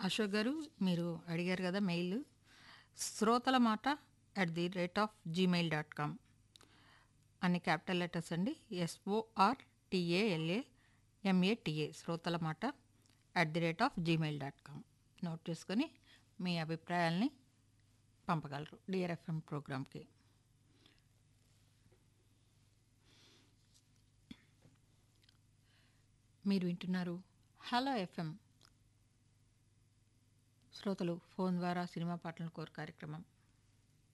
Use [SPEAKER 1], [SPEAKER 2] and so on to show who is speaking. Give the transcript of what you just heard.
[SPEAKER 1] అశోక్ గారు మీరు అడిగారు కదా మెయిల్ శ్రోతల మాట at the rate of Gmail dot com అన్ని క్యాపిటల్ లెటర్స్ అండి ఎస్ఓఆర్ టిఏఎల్ఏ ఎంఏటిఏ శ్రోతల మాట at the rate of Gmail dot com note చేసుకొని మీ అభిప్రాయాల్ని పంపగలరు డిఆర్ఎఫ్ఎం ప్రోగ్రామ్కి మీరు వింటున్నారు హలో ఎఫ్ఎం శ్రోతలు ఫోన్ ద్వారా సినిమా పాటలను కోరు కార్యక్రమం